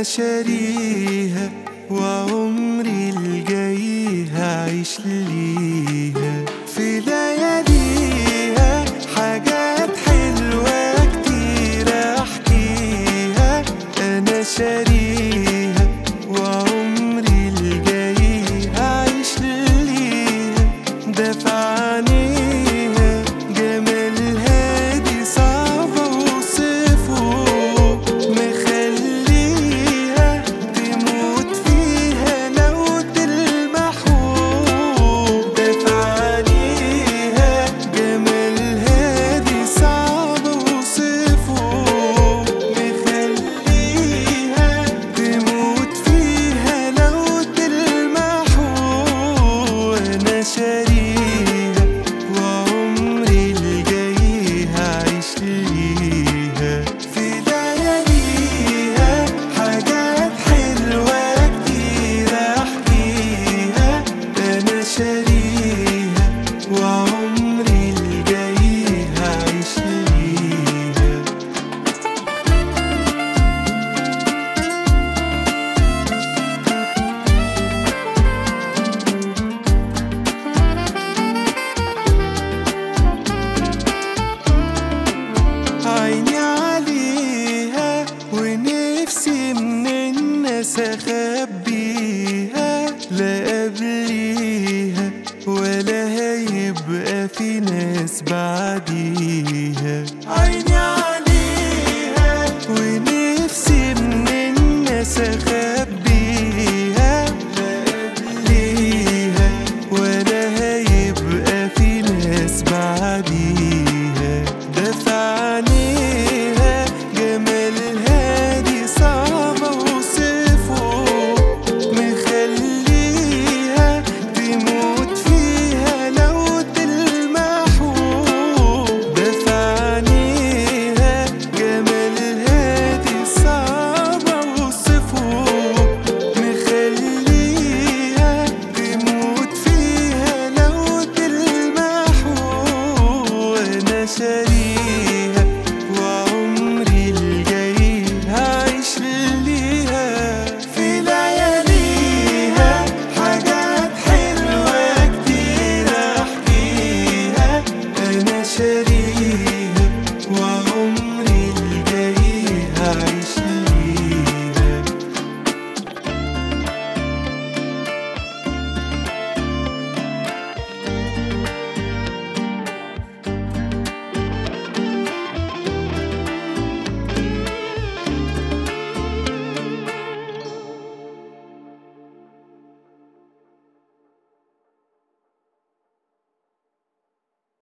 شاريها وعمري الجاي هعيش ليها في لياليها حاجات حلوة كتير احكيها انا شاريها وعمري الجاي هعيش ليها دافع عنيها جمالها دي صعب اوصفه مخليها تموت فيها لو تلمحه دافع عنيها جمالها دي صعب اوصفه مخليها تموت فيها لو تلمحه انا شاريها وعمري الجاي هعيش ليها في لياليها حاجات حلوة كتير احكيها انا شاريها وعمري الجاي هعيش ليها عيني عليها ونفسي من الناس اخبيها لا قبليها ولا هيبقى في ناس بعديها عيني عليها ونفسي من الناس اخبيها